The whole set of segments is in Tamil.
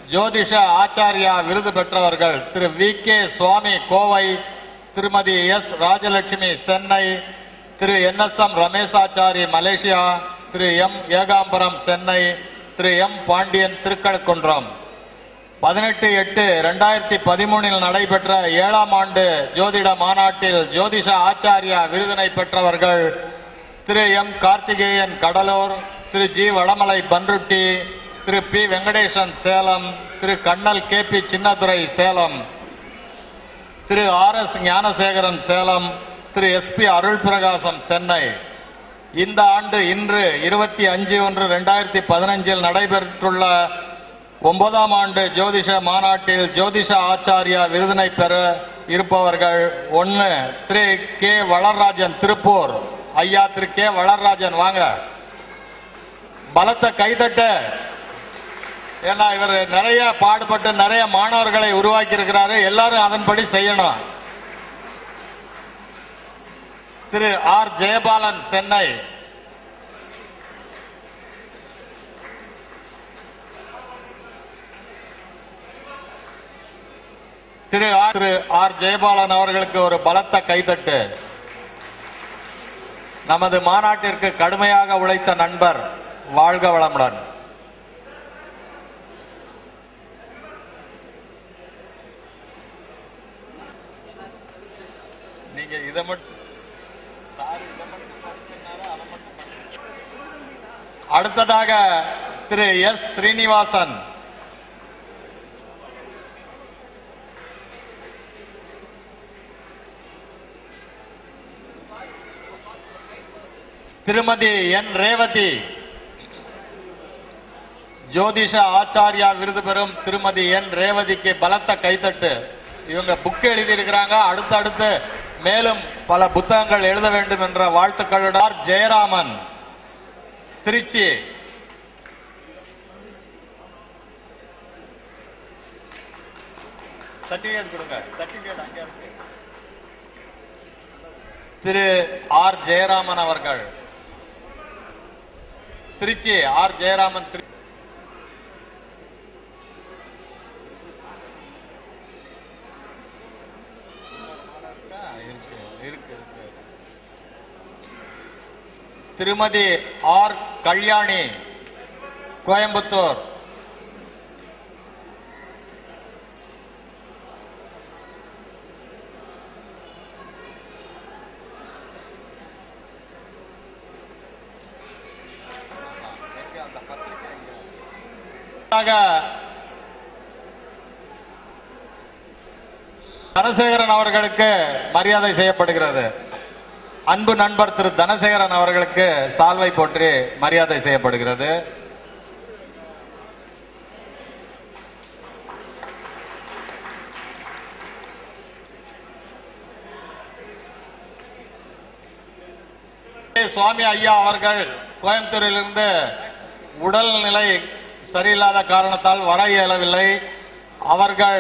ஜோதிஷ ஆச்சாரியா விருது பெற்றவர்கள் Thiru V K Swamy Kovai Thirumathi S Rajalakshmi Chennai Thiru N S M Rameshachari Malaysia Thiru M Ekambaram Chennai Thiru M Pandian Thirukazhukundram பதினெட்டு எட்டு ரெண்டாயிரத்தி பதிமூணில் நடைபெற்ற ஏழாம் ஆண்டு ஜோதிட மாநாட்டில் ஜோதிஷ ஆச்சாரியா விருதினை பெற்றவர்கள் Thiru M Karthikeyan Cuddalore Thiru G Vadamalai Panruti Thiru P Venkatesan Salem Thiru Kannal K P Chinnadurai Salem Thiru R S Gnanasekaran Salem Thiru S P Arul Prakasam Chennai இந்த ஆண்டு இன்று இருபத்தி அஞ்சு ஒன்று ரெண்டாயிரத்தி பதினஞ்சில் நடைபெற்றுள்ள ஒன்பதாம் ஆண்டு ஜோதிஷ மாநாட்டில் ஜோதிஷ ஆச்சாரியா விருதினை பெற இருப்பவர்கள் ஒன்னு திரு கே வளர்ராஜன் திருப்பூர் ஐயா திரு கே வளர்ராஜன் வாங்க பலத்த கைதட்ட ஏன்னா இவர் நிறைய பாடுபட்டு நிறைய மாணவர்களை உருவாக்கி இருக்கிறாரு எல்லாரும் அதன்படி செய்யணும் Thiru R Jayapalan Chennai Thiru R Thiru R Jayapalan அவர்களுக்கு ஒரு பலத்த கைதட்டு நமது மாநாட்டிற்கு கடுமையாக உழைத்த நண்பர் வாழ்க வளமுடன் நீங்க இதை மட்டும் சார், இதை மட்டும் படிச்சதுனால அதை மட்டும் படிங்க. அடுத்ததாக திரு எஸ் ஸ்ரீனிவாசன் திருமதி என் ரேவதி ஜோதிஷ ஆச்சாரியா விருது பெறும் திருமதி என் ரேவதிக்கு பலத்த கைத்தட்டு இவங்க புக் எழுதி இருக்கிறாங்க அடுத்தடுத்து மேலும் பல புத்தகங்கள் எழுத வேண்டும் என்ற வாழ்த்துக்களுடன் ஆர். ஜெயராமன் திருச்சி சர்டிபிகேட் கொடுங்க சர்டிபிகேட் அங்கே இருக்கு திரு ஆர் ஜெயராமன் அவர்கள் திருச்சி ஆர் ஜெயராமன் திரு- இருக்கு, இருக்கு, இருக்கு. திருமதி ஆர் கல்யாணி கோயம்புத்தூர் ஆக, தனசேகரன் அவர்களுக்கு மரியாதை செய்யப்படுகிறது அன்பு நண்பர் திரு தனசேகரன் அவர்களுக்கு சால்வை போற்றி மரியாதை செய்யப்படுகிறது சுவாமி ஐயா அவர்கள் கோயம்புத்தூரிலிருந்து உடல்நிலை சரியில்லாத காரணத்தால் வர இயலவில்லை அவர்கள்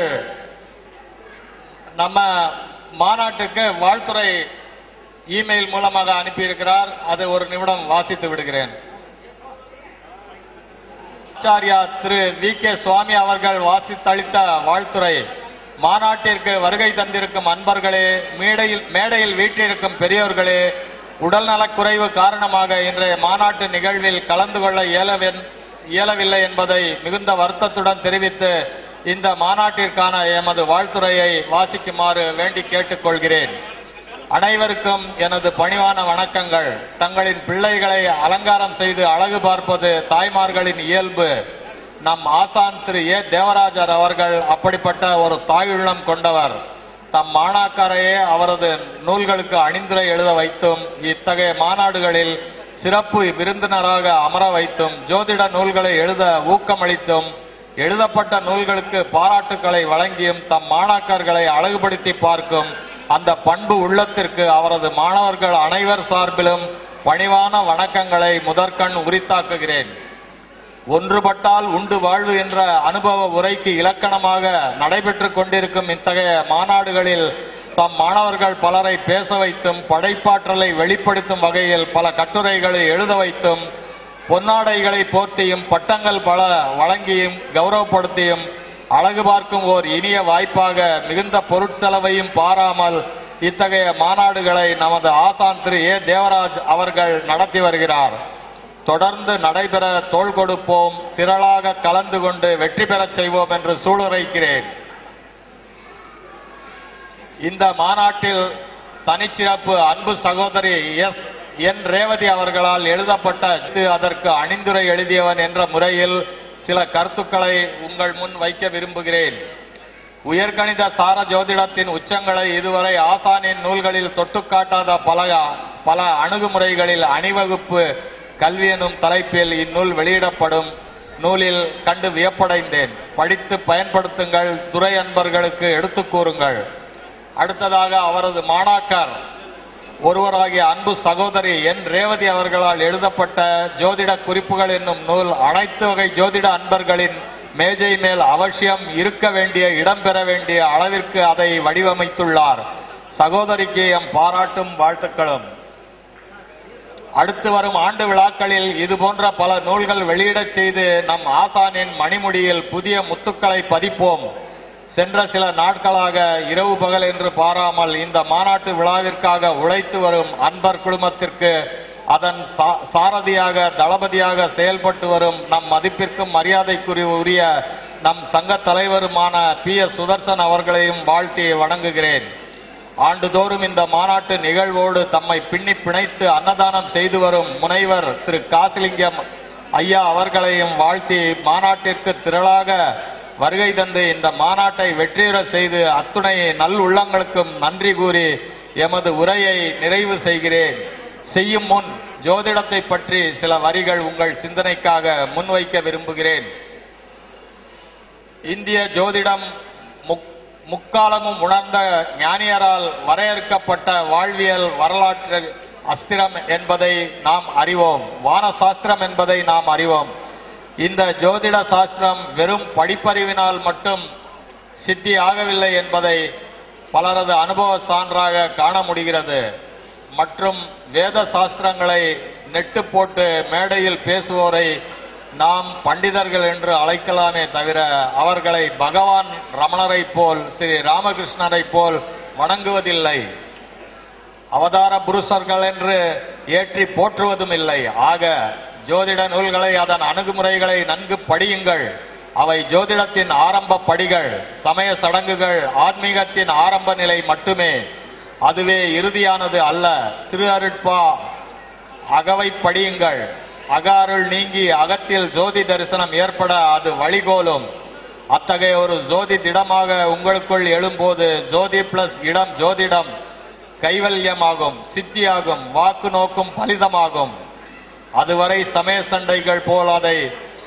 நம்ம மாநாட்டுக்கு வாழ்த்துறை இமெயில் மூலமாக அனுப்பியிருக்கிறார் அது ஒரு நிமிடம் வாசித்து விடுகிறேன் ஆச்சாரியா திரு வி கே சுவாமி அவர்கள் வாசித்தளித்த வாழ்த்துறை மாநாட்டிற்கு வருகை தந்திருக்கும் அன்பர்களே மேடையில் மேடையில் வீற்றிருக்கும் பெரியோர்களே உடல்நலக்குறைவு காரணமாக இன்றைய மாநாட்டு நிகழ்வில் கலந்து கொள்ள இயலவென்- இயலவில்லை என்பதை மிகுந்த வருத்தத்துடன் தெரிவித்து இந்த மாநாட்டிற்கான எமது வாழ்த்துறையை வாசிக்குமாறு வேண்டி கேட்டுக்கொள்கிறேன் அனைவருக்கும் எனது பணிவான வணக்கங்கள் தங்களின் பிள்ளைகளை அலங்காரம் செய்து அழகு பார்ப்பது தாய்மார்களின் இயல்பு நம் ஆசான் திரு ஏ தேவராஜர் அவர்கள் அப்படிப்பட்ட ஒரு தாயுள்ளம் கொண்டவர் தம் மாணாக்கரையே அவரது நூல்களுக்கு அணிந்துரை எழுத வைத்தும் இத்தகைய மாநாடுகளில் சிறப்பு விருந்தினராக அமர வைத்தும் ஜோதிட நூல்களை எழுத ஊக்கமளித்தும் எழுதப்பட்ட நூல்களுக்கு பாராட்டுக்களை வழங்கியும் தம் மாணாக்கர்களை அழகுபடுத்தி பார்க்கும் அந்த பண்பு உள்ளத்திற்கு அவரது மாணவர்கள் அனைவர் சார்பிலும் பணிவான வணக்கங்களை முதற்கண் உரித்தாக்குகிறேன் ஒன்றுபட்டால் உண்டு வாழ்வு என்ற அனுபவ உரைக்கு இலக்கணமாக நடைபெற்றுக் கொண்டிருக்கும் இத்தகைய மாநாடுகளில் தம் மாணவர்கள் பலரை பேச வைத்தும் படைப்பாற்றலை வெளிப்படுத்தும் வகையில் பல கட்டுரைகளை எழுத வைத்தும் பொன்னாடைகளை போர்த்தியும் பட்டங்கள் பல வழங்கியும் கௌரவப்படுத்தியும் அழகு பார்க்கும் ஓர் இனிய வாய்ப்பாக மிகுந்த பொருட்செலவையும் பாராமல் இத்தகைய மாநாடுகளை நமது ஆசான் திரு ஏ தேவராஜ் அவர்கள் நடத்தி வருகிறார் தொடர்ந்து நடைபெற தோள் கொடுப்போம் திரளாக கலந்து கொண்டு வெற்றி பெறச் செய்வோம் என்று சூளுரைக்கிறேன் இந்த மாநாட்டில் தனிச்சிறப்பு அன்பு சகோதரி எஸ் என் ரேவதி அவர்களால் எழுதப்பட்ட இது அதற்கு அணிந்துரை எழுதியவன் என்ற முறையில் சில கருத்துக்களை உங்கள் முன் வைக்க விரும்புகிறேன் உயர்கணித சார ஜோதிடத்தின் உச்சங்களை இதுவரை ஆசானின் நூல்களில் தொட்டுக்காட்டாத பல பல அணுகுமுறைகளில் அணிவகுப்பு கல்வி எனும் தலைப்பில் இந்நூல் வெளியிடப்படும் நூலில் கண்டு வியப்படைந்தேன் படித்து பயன்படுத்துங்கள் துறை அன்பர்களுக்கு எடுத்துக் கூறுங்கள் அடுத்ததாக அவரது மாணாக்கர் ஒருவராகிய அன்பு சகோதரி என் ரேவதி அவர்களால் எழுதப்பட்ட ஜோதிட குறிப்புகள் என்னும் நூல் அனைத்து வகை ஜோதிட அன்பர்களின் மேஜை மேல் அவசியம் இருக்க வேண்டிய இடம் பெற வேண்டிய அளவிற்கு அதை வடிவமைத்துள்ளார் சகோதரிக்கு எம் பாராட்டும் வாழ்த்துக்களும் அடுத்து வரும் ஆண்டு விழாக்களில் இது போன்ற பல நூல்கள் வெளியிடச் செய்து நம் ஆசானின் மணிமுடியில் புதிய முத்துக்களை பதிப்போம் சென்ற சில நாட்களாக இரவு பகல் என்று பாராமல் இந்த மாநாட்டு விழாவிற்காக உழைத்து வரும் அன்பர் குழுமத்திற்கு அதன் சா- சாரதியாக தளபதியாக செயல்பட்டு வரும் நம் மதிப்பிற்கும் மரியாதைக்குரிய உரிய நம் சங்க தலைவருமான பி எஸ் சுதர்சன் அவர்களையும் வாழ்த்தி வணங்குகிறேன் ஆண்டுதோறும் இந்த மாநாட்டு நிகழ்வோடு தம்மை பின்னி பிணைத்து அன்னதானம் செய்து வரும் முனைவர் திரு காசிலிங்கம் ஐயா அவர்களையும் வாழ்த்தி மாநாட்டிற்கு திரளாக வருகை தந்து இந்த மாநாட்டை வெற்றியுற செய்து அத்துணை நல் உள்ளங்களுக்கும் நன்றி கூறி எமது உரையை நிறைவு செய்கிறேன் செய்யும் முன் ஜோதிடத்தை பற்றி சில வரிகள் உங்கள் சிந்தனைக்காக முன்வைக்க விரும்புகிறேன் இந்திய ஜோதிடம் முக்- முக்காலமும் உணர்ந்த ஞானியரால் வரையறுக்கப்பட்ட வாழ்வியல் வரலாற்று அஸ்திரம் என்பதை நாம் அறிவோம் வான சாஸ்திரம் என்பதை நாம் அறிவோம் இந்த ஜோதிட சாஸ்திரம் வெறும் படிப்பறிவினால் மட்டும் சித்தி ஆகவில்லை என்பதை பலரது அனுபவ சான்றாக காண முடிகிறது மற்றும் வேத சாஸ்திரங்களை நெட்டு போட்டு மேடையில் பேசுவோரை நாம் பண்டிதர்கள் என்று அழைக்கலாமே தவிர அவர்களை பகவான் ரமணரை போல் ஸ்ரீ ராமகிருஷ்ணரை போல் வணங்குவதில்லை அவதார புருஷர்கள் என்று ஏற்றி போற்றுவதும் இல்லை ஆக ஜோதிட நூல்களை அதன் அணுகுமுறைகளை நன்கு படியுங்கள் அவை ஜோதிடத்தின் ஆரம்ப படிகள் சமய சடங்குகள் ஆன்மீகத்தின் ஆரம்ப நிலை மட்டுமே அதுவே இறுதியானது அல்ல திரு அருட்பா அகவை படியுங்கள் அக அருள் நீங்கி அகத்தில் ஜோதி தரிசனம் ஏற்பட அது வழிகோலும் அத்தகைய ஒரு ஜோதி திடமாக உங்களுக்குள் எழும்போது ஜோதி பிளஸ் இடம் ஜோதிடம் கைவல்யமாகும் சித்தியாகும் வாக்கு நோக்கும் பலிதமாகும் அதுவரை சமய சண்டைகள் போல் அதை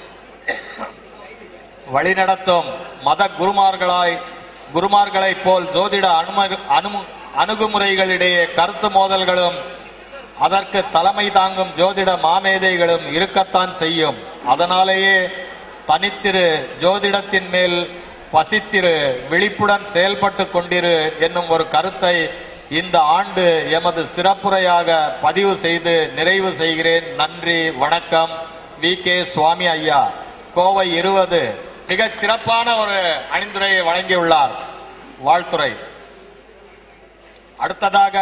வழிநடத்தும் மத குருமார்களாய் குருமார்களைப் போல் ஜோதிட அனும அனு அணுகுமுறைகளிடையே கருத்து மோதல்களும் அதற்கு தலைமை தாங்கும் ஜோதிட மாமேதைகளும் இருக்கத்தான் செய்யும் அதனாலேயே தனித்திரு ஜோதிடத்தின் மேல் பசித்திரு விழிப்புடன் செயல்பட்டு கொண்டிரு என்னும் ஒரு கருத்தை இந்த ஆண்டு எமது சிறப்புரையாக பதிவு செய்து நிறைவு செய்கிறேன் நன்றி வணக்கம் வி கே சுவாமி ஐயா கோவை இருபது மிகச் சிறப்பான ஒரு அணிந்துரையை வழங்கியுள்ளார் வாழ்த்துறை அடுத்ததாக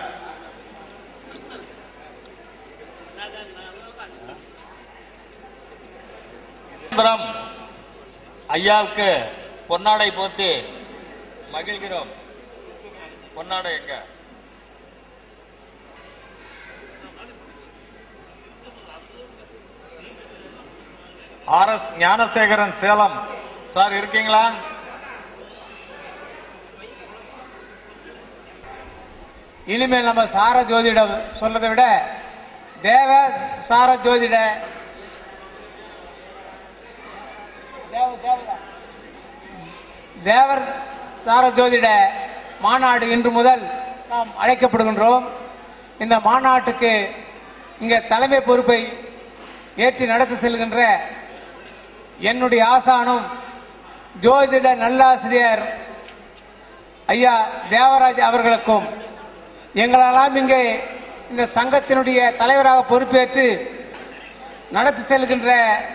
சுந்தரம் ஐயாவுக்கு பொன்னாடை போத்தி மகிழ்கிறோம் பொன்னாடை எங்க R S Gnanasekaran Salem sir இருக்கீங்களா இனிமேல் நம்ம சார ஜோதிடம் சொல்றதை விட தேவ சார ஜோதிட தேவ- தேவதா. தேவர் சார ஜோதிட மாநாடு இன்று முதல் நாம் அழைக்கப்படுகின்றோம் இந்த மாநாட்டுக்கு இங்க தலைமை பொறுப்பை ஏற்றி நடத்தி செல்கின்ற என்னுடைய ஆசானும் ஜோதிட நல்லாசிரியர் ஐயா தேவராஜ் அவர்களுக்கும் எங்களெல்லாம் இங்கே இந்த சங்கத்தினுடைய தலைவராக பொறுப்பேற்று நடத்தி செல்கின்ற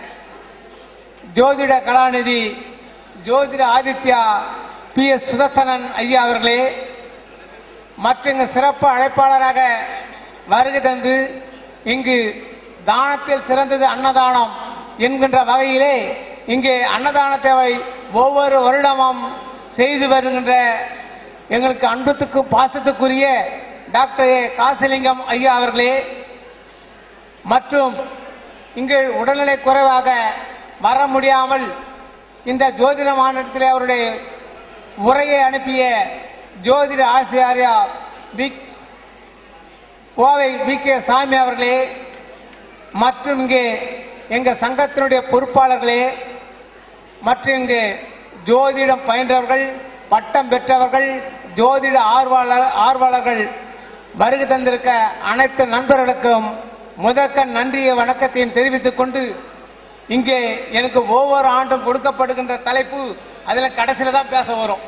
ஜோதிட கலாநிதி ஜோதிட ஆதித்யா பி எஸ் சுதர்சனன் ஐயா அவர்களே மற்றும் இங்கு சிறப்பு அழைப்பாளராக வருகை தந்து இங்கு தானத்தில் சிறந்தது அன்னதானம் என்கின்ற வகையிலே இங்கே அன்னதானத்தை ஒவ்வொரு வருடமும் செய்து வருகின்ற எங்களுக்கு அன்பத்துக்கும் பாசத்துக்குரிய டாக்டர் ஏ காசிலிங்கம் ஐயா அவர்களே மற்றும் இங்கு உடல்நிலை குறைவாக வர முடியாமல் இந்த ஜோதிட மாநிலத்தில் அவருடைய உரையை அனுப்பிய ஜோதிட ஆசிரியா பிக் கோவை வி கே சாமி அவர்களே மற்றும் இங்கே எங்க சங்கத்தினுடைய பொறுப்பாளர்களே மற்றும் இங்கு ஜோதிடம் பயின்றவர்கள் பட்டம் பெற்றவர்கள் ஜோதிட ஆர்வலர் ஆர்வலர்கள் வருகை தந்திருக்க அனைத்து நண்பர்களுக்கும் முதற்க நன்றிய வணக்கத்தையும் தெரிவித்துக் கொண்டு இங்கே எனக்கு ஒவ்வொரு ஆண்டும் கொடுக்கப்படுகின்ற தலைப்பு அதுல கடைசியில தான் பேச வரும்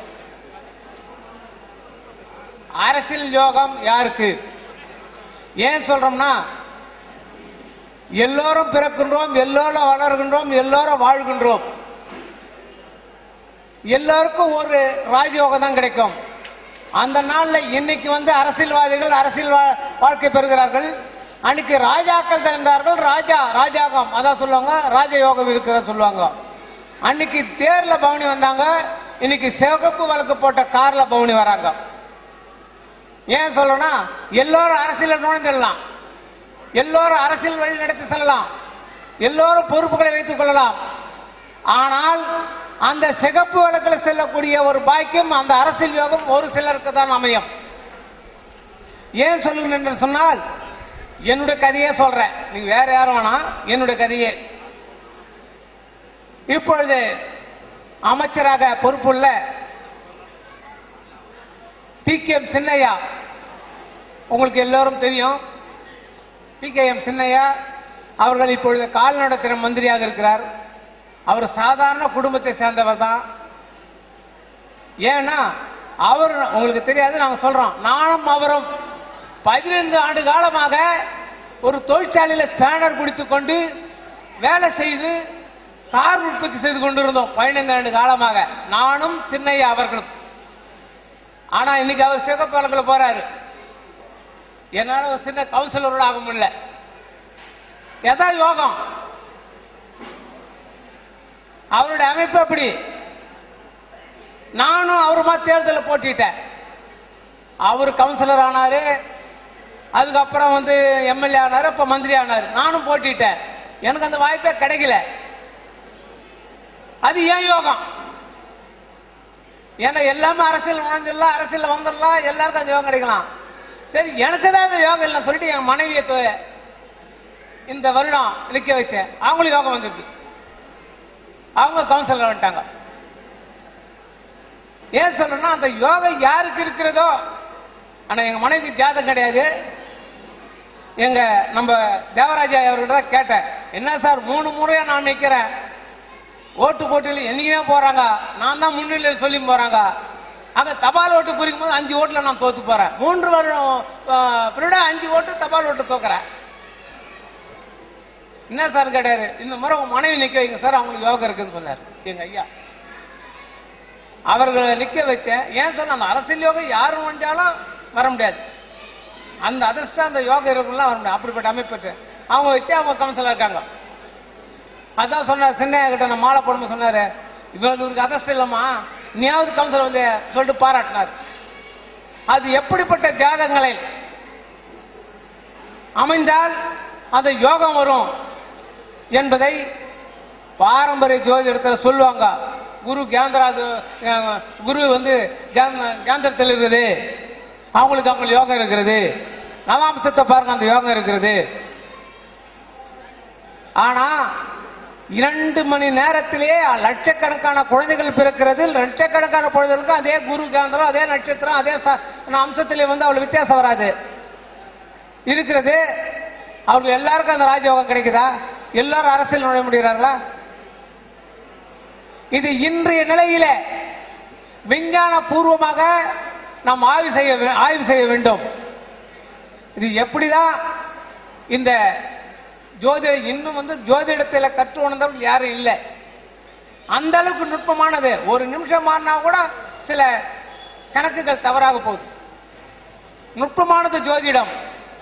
அரசியல் யோகம் யாருக்கு ஏன் சொல்றோம்னா எல்லோரும் பிறக்கின்றோம் எல்லோரும் வளர்கின்றோம் எல்லோரும் வாழ்கின்றோம் எல்லோருக்கும் ஒரு ராஜயோகம் தான் கிடைக்கும் அந்த நாள்ல இன்னைக்கு வந்து அரசியல்வாதிகள் அரசியல் வா- வாழ்க்கை பெறுகிறார்கள் அன்னைக்கு ராஜாக்கள் இருந்தார்கள் ராஜா ராஜாகம் அதான் சொல்லுவாங்க ராஜயோகம் இருக்கிறத சொல்லுவாங்க அன்னைக்கு தேர்ல பவனி வந்தாங்க இன்னைக்கு சிவப்பு வழக்கு போட்ட கார்ல பவனி வராங்க ஏன் சொல்லணும் எல்லோரும் அரசியல் நுழைஞ்சிடலாம் எல்லோரும் அரசியல் வழி நடத்தி செல்லலாம் எல்லோரும் பொறுப்புகளை வைத்துக் கொள்ளலாம் ஆனால் அந்த சிகப்பு வழக்கில் செல்லக்கூடிய ஒரு பாக்கியம் அந்த அரசியல் யோகம் ஒரு சிலருக்கு தான் அமையும் ஏன் சொல்லுங்க என்று சொன்னால் என்னுடைய கதையே சொல்றேன் நீங்க வேற யாரும் வேணாம் என்னுடைய கதையே இப்பொழுது அமைச்சராக பொறுப்புள்ள டி கே எம் சின்னையா உங்களுக்கு எல்லோரும் தெரியும் டி கே எம் சின்னையா அவர்கள் இப்பொழுது கால்நடைத்துறை மந்திரியாக இருக்கிறார் அவர் சாதாரண குடும்பத்தை சேர்ந்தவர் தான் ஏன்னா அவர் உங்களுக்கு தெரியாது நாங்க சொல்றோம் நானும் அவரும் பதினைந்து ஆண்டு காலமாக ஒரு தொழிற்சாலையில ஸ்பேனர் குடித்துக் கொண்டு வேலை செய்து கார் உற்பத்தி செய்து கொண்டிருந்தோம் பதினைந்து ஆண்டு காலமாக நானும் சின்னையா அவர்களும் ஆனா இன்னைக்கு அவர் சிவகப்பாலத்தில் போறாரு என்னால ஒரு சின்ன கவுன்சிலரோட ஆக முடியல எதா யோகம் அவருடைய அமைப்பு அப்படி நானும் அவருமா தேர்தலில் போட்டிட்டேன் அவர் கவுன்சிலர் ஆனாரு அதுக்கப்புறம் வந்து எம்எல்ஏ ஆனாரு இப்ப மந்திரி ஆனாரு நானும் போட்டிட்டேன் எனக்கு அந்த வாய்ப்பே கிடைக்கல அது ஏன் யோகம் ஏன்னா எல்லாமே அரசியல் நுழைஞ்சிடலாம் அரசியல் வந்துடலாம் எல்லாருக்கும் அந்த யோகம் கிடைக்கலாம் சரி எனக்கு தான் அந்த யோகம் இல்லை சொல்லிட்டு என் மனைவியை தொ- இந்த வருடம் நிக்க வச்சேன் அவங்களுக்கு யோகம் வந்துருக்கு அவங்க கவுன்சிலர் வந்துட்டாங்க ஏன் சொல்றேன்னா அந்த யோகம் யாருக்கு இருக்கிறதோ ஆனா எங்க மனைவி ஜாதகம் கிடையாது எங்க நம்ம தேவராஜா அவர்கிட்ட தான் கேட்டேன் என்ன சார் மூணு முறையா நான் நிக்கிறேன் ஓட்டு போட்டியில் என்னைக்கு தான் போறாங்க நான் தான் முன்னிலையில் சொல்லி போறாங்க அங்க தபால் ஓட்டு குறிக்கும் போது அஞ்சு ஓட்டுல நான் தோத்து போறேன் மூன்று வருடம் பின்னாடி அஞ்சு ஓட்டு தபால் ஓட்டு தோக்குறேன் என்ன சார் கேட்டாரு இந்த முறை உங்க மனைவி நிக்க வைங்க சார் அவங்களுக்கு யோகம் இருக்குன்னு சொன்னார் எங்க ஐயா அவர்களை நிக்க வச்சேன் ஏன் சொன்ன அந்த அரசியல் யோகம் யாரும் வந்தாலும் வர முடியாது அந்த அதிர்ஷ்டம் அந்த யோகம் இருக்குலாம் வர முடியாது அப்படிப்பட்ட அமைப்பு அவங்க வச்சு அவங்க கவுன்சிலர் இருக்காங்க அதான் சொன்னார் சின்ன கிட்ட நான் மாலை போடும்போது சொன்னாரு இவருக்கு இவருக்கு அதிர்ஷ்டம் இல்லம்மா நீயாவது கவுன்சிலர் வந்து சொல்லிட்டு பாராட்டினார் அது எப்படிப்பட்ட ஜாதகங்களை அமைந்தால் அந்த யோகம் வரும் என்பதை பாரம்பரிய ஜோதிடத்தில் சொல்லுவாங்க குரு கேந்திராது அஹ், குரு வந்து கேந்த- கேந்திரத்தில் இருக்குது அவங்களுக்கு அவங்களுக்கு யோகம் இருக்கிறது நவாம்சத்தை பாருங்க அந்த யோகம் இருக்கிறது ஆனா இரண்டு மணி நேரத்திலே லட்சக்கணக்கான குழந்தைகள் பிறக்கிறது லட்சக்கணக்கான குழந்தைகளுக்கு அதே குரு கேந்திரம் அதே நட்சத்திரம் அதே ச- அம்சத்திலே வந்து அவ்வளவு வித்தியாசம் வராது இருக்கிறது அவர்கள் எல்லாருக்கும் அந்த ராஜயோகம் கிடைக்குதா எல்லாரும் அரசியல் நுழைய முடிகிறார்களா இது இன்றைய நிலையில விஞ்ஞான பூர்வமாக நாம் ஆய்வு செய்ய வே- ஆய்வு செய்ய வேண்டும் இது எப்படிதான் இந்த ஜோதிட இன்னும் வந்து ஜோதிடத்துல கற்று உணர்ந்தவர்கள் யாரும் இல்லை அந்த அளவுக்கு நுட்பமானது ஒரு நிமிஷம் மாறினா கூட சில கணக்குகள் தவறாக போகுது நுட்பமானது ஜோதிடம்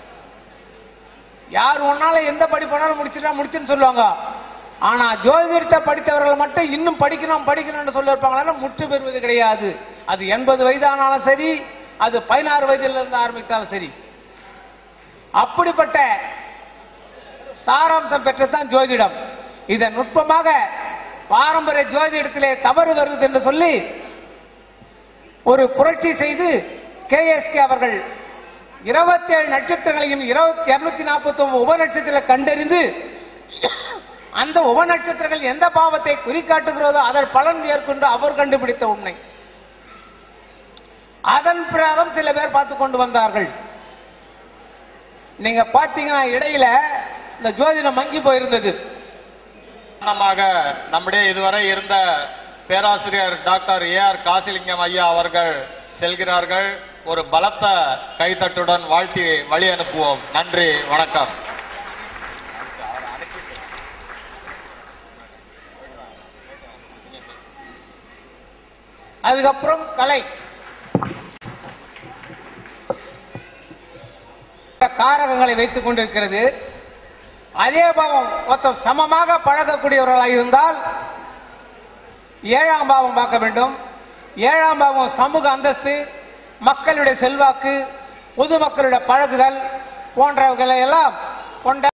யார் ஒன்னால எந்த படிப்பானாலும் முடிச்சுட்டா முடிச்சுன்னு சொல்லுவாங்க ஆனா ஜோதிடத்தை படித்தவர்கள் மட்டும் இன்னும் படிக்கணும் படிக்கணும்னு சொல்லிருப்பாங்களா முற்று பெறுவது கிடையாது அது எண்பது வயதானாலும் சரி அது பதினாறு வயதில் இருந்து ஆரம்பிச்சாலும் சரி அப்படிப்பட்ட சாராம்சம் பெற்றதான் ஜோதிடம் இதை நுட்பமாக பாரம்பரிய ஜோதிடத்திலே தவறு வருது என்று சொல்லி ஒரு புரட்சி செய்து கேஎஸ்கே அவர்கள் இருபத்தேழு நட்சத்திரங்களையும் இருநூத்தி நாற்பத்தி ஒன்பது உப நட்சத்திரங்களை கண்டறிந்து அந்த உப நட்சத்திரங்கள் எந்த பாவத்தை குறிக்காட்டுகிறதோ அதன் பலன் ஏற்கொண்டு அவர் கண்டுபிடித்த உண்மை அதன் பிரகாரம் சில பேர் பார்த்து கொண்டு வந்தார்கள் நீங்க பாத்தீங்கன்னா இடையில இந்த ஜோதிடம் மங்கி போயிருந்தது காரணமாக நம்முடைய இதுவரை இருந்த பேராசிரியர் டாக்டர் ஏ ஆர் காசிலிங்கம் ஐயா அவர்கள் செல்கிறார்கள் ஒரு பலத்த கைத்தட்டுடன் வாழ்த்தி வழி அனுப்புவோம் நன்றி வணக்கம் அதுக்கப்புறம் கலை காரகங்களை வைத்துக் கொண்டிருக்கிறது அதே பாவம் ஒருத்தர் சமமாக பழகக்கூடியவர்களாக இருந்தால் ஏழாம் பாவம் பார்க்க வேண்டும் ஏழாம் பாவம் சமூக அந்தஸ்து மக்களுடைய செல்வாக்கு பொதுமக்களுடைய பழகுதல் போன்றவைகளை எல்லாம் கொண்ட